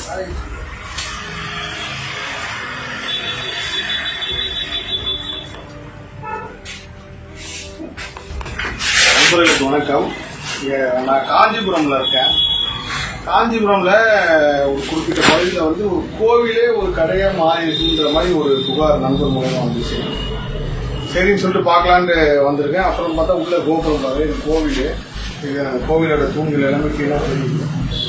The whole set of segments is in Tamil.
நண்பர்களுக்கு வணக்கம் இங்க நான் காஞ்சிபுரம்ல இருக்கேன் காஞ்சிபுரம்ல ஒரு குறிப்பிட்ட பகுதியில் வந்து ஒரு கோவிலே ஒரு கடையா மாறி இருக்குன்ற மாதிரி ஒரு புகார் நண்பர் மூலமா வந்துச்சு சரின்னு சொல்லிட்டு பார்க்கலான்ட்டு வந்திருக்கேன் அப்புறம் பார்த்தா உள்ள கோபுரம் பாரு இது கோவில் இது அந்த கோவிலோட தூண்கள் எல்லாமே கீழே தெரியுது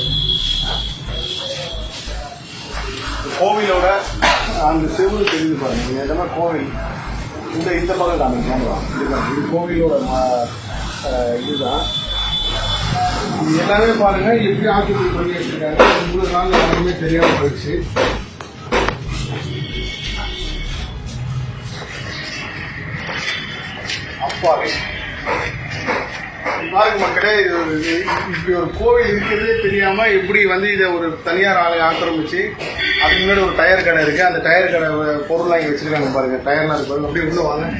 இந்த கோவிலோட அந்த செவ்வறு தெரியுது பாருங்க இது எல்லாமே கோவில் இந்த இந்த பக்கம் காமிங்க கேமரா இதுதான் இது கோவிலோட ம- அஹ் இதுதான் இது எல்லாமே பாருங்க எப்படி ஆக்கிரமி பண்ணி வச்சிருக்காங்க முழு நாள் யாருமே தெரியாம போயிடுச்சு அப்பாவே பாருங்க மக்களே இது ஒரு இது- இப்படி ஒரு கோவில் இருக்கிறதே தெரியாம எப்படி வந்து இதை ஒரு தனியார் ஆலை ஆக்கிரமிச்சு அதுக்கு முன்னாடி ஒரு டயர் கடை இருக்கு அந்த டயர் கடை பொருள்லாம் இங்க வச்சிருக்காங்க பாருங்க டயர்லாம் இருக்கு பாருங்க அப்படியே உள்ள வாங்க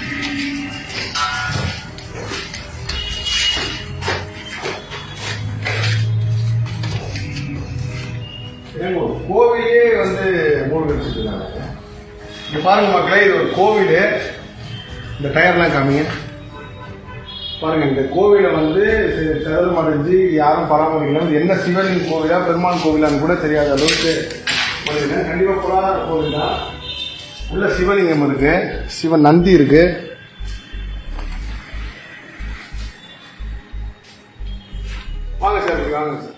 ஏங்க, ஒரு கோவிலே வந்து மூணு வச்சிருக்காங்க இங்க பாருங்க மக்களே இது ஒரு கோவில் இந்த டயர்லாம் காமிங்க பாருங்க இந்த கோவிலை வந்து செ- சேதம் அடைஞ்சு யாரும் பராமரிக்கல இது என்ன சிவலிங்க கோவிலா பெருமாள் கோவிலான்னு கூட தெரியாத அளவுக்கு பண்ணுங்க கண்டிப்பா புராதன கோவில் தான் உள்ள சிவலிங்கம் இருக்கு சிவன் நந்தி இருக்கு வாங்க சார் இப்படி வாங்க சார்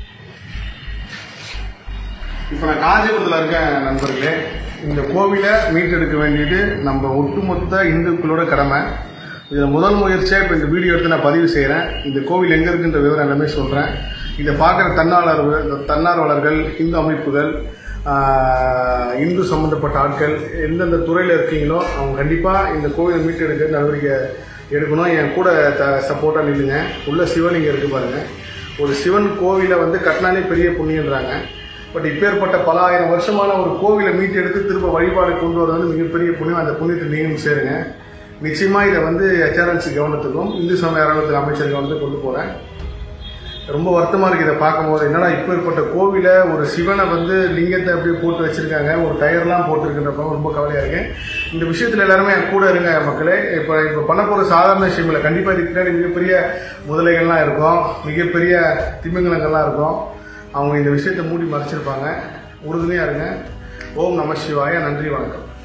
இப்போ நான் காஞ்சிபுரத்தில் இருக்கேன் நண்பர்களே இந்த கோவிலை மீட்டெடுக்க வேண்டியது நம்ம ஒட்டுமொத்த இந்துக்களோட கடமை இதில் முதல் முயற்சியாக இப்போ இந்த வீடியோ எடுத்து நான் பதிவு செய்கிறேன் இந்த கோவில் எங்கே இருக்குன்ற விவரம் எல்லாமே சொல்கிறேன் இதை பார்க்குற தன்னாளர்கள் தன்னார்வலர்கள் இந்து அமைப்புகள் ஆஹ், இந்து சம்மந்தப்பட்ட ஆட்கள் எந்தெந்த துறையில் இருக்கீங்களோ அவங்க கண்டிப்பாக இந்த கோவிலை மீட்டெடுக்க நடவடிக்கை எடுக்கணும் என் கூட த சப்போர்ட்டாக நில்லுங்க உள்ள சிவலிங்கம் இருக்குது பாருங்கள் ஒரு சிவன் கோவிலை வந்து கட்டினாலே பெரிய புண்ணியன்றாங்க பட் இப்பேற்பட்ட பல ஆயிரம் வருஷமான ஒரு கோவிலை மீட்டெடுத்து திரும்ப வழிபாடு கொண்டு வரது வந்து மிகப்பெரிய புண்ணியம் அந்த புண்ணியத்தை நீங்களும் சேருங்க நிச்சயமா இதை வந்து ஹெச்ஆர்என்சி கவனத்துக்கும் இந்து சமய அறநிலையத்துறை அமைச்சர் கவனத்துக்கு கொண்டு போறேன் ரொம்ப வருத்தமா இருக்கு இதை பார்க்கும்போது என்னடா இப்பேற்பட்ட கோவிலை ஒரு சிவனை வந்து லிங்கத்தை அப்படியே போட்டு வச்சிருக்காங்க ஒரு டயர்லாம் போட்டுருக்குன்றப்ப ரொம்ப கவலையா இருக்கு இந்த விஷயத்துல எல்லாருமே என் கூட இருங்க மக்களே இப்போ இப்போ பண்ண போற சாதாரண விஷயம் இல்லை கண்டிப்பா இதுக்கு பின்னாடி மிகப்பெரிய முதலைகள்லாம் இருக்கும் மிகப்பெரிய திமிங்கலங்கள்லாம் இருக்கும் அவங்க இந்த விஷயத்தை மூடி மறைச்சிருப்பாங்க உறுதுணையா இருங்க ஓம் நம சிவாய நன்றி வணக்கம்